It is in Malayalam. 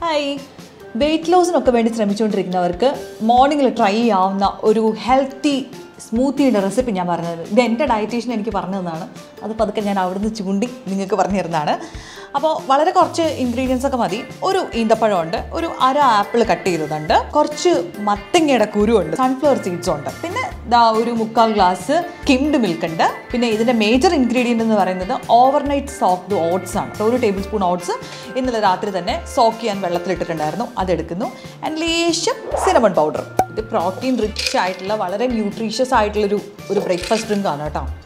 ഹായ് വെയിറ്റ് ലോസിനൊക്കെ വേണ്ടി ശ്രമിച്ചുകൊണ്ടിരിക്കുന്നവർക്ക് മോർണിംഗിൽ ട്രൈ ചെയ്യാവുന്ന ഒരു ഹെൽത്തി സ്മൂത്തിയുടെ റെസിപ്പി ഞാൻ പറഞ്ഞത് ഇത് എൻ്റെ ഡയറ്റീഷ്യൻ എനിക്ക് പറഞ്ഞു തന്നതാണ് അത് പതുക്കെ ഞാൻ അവിടുന്ന് ചൂണ്ടി നിങ്ങൾക്ക് പറഞ്ഞു തരുന്നതാണ് അപ്പോൾ വളരെ കുറച്ച് ഇൻഗ്രീഡിയൻസ് ഒക്കെ മതി ഒരു ഈന്തപ്പഴം ഉണ്ട് ഒരു അര ആപ്പിൾ കട്ട് ചെയ്തതുണ്ട് കുറച്ച് മത്തങ്ങയുടെ കുരുണ്ട് സൺഫ്ലവർ സീഡ്സും ഉണ്ട് പിന്നെ ദാ ഒരു മുക്കാൽ ഗ്ലാസ് കിംഡ് മിൽക്ക് ഉണ്ട് പിന്നെ ഇതിൻ്റെ മേജർ ഇൻഗ്രീഡിയൻ്റ് എന്ന് പറയുന്നത് ഓവർനൈറ്റ് സോക്ക്ഡ് ഓട്സ് ആണ് ഒരു ടേബിൾ സ്പൂൺ ഓട്സ് ഇന്നലെ രാത്രി തന്നെ സോക്ക് ചെയ്യാൻ വെള്ളത്തിലിട്ടിട്ടുണ്ടായിരുന്നു അതെടുക്കുന്നു ആൻഡ് ലേശം സിനമൺ പൗഡർ ഇത് പ്രോട്ടീൻ റിച്ച് ആയിട്ടുള്ള വളരെ ന്യൂട്രീഷ്യസ് ആയിട്ടുള്ളൊരു ഒരു ബ്രേക്ക്ഫാസ്റ്റ് ഡ്രിങ്ക് ആണ് കേട്ടോ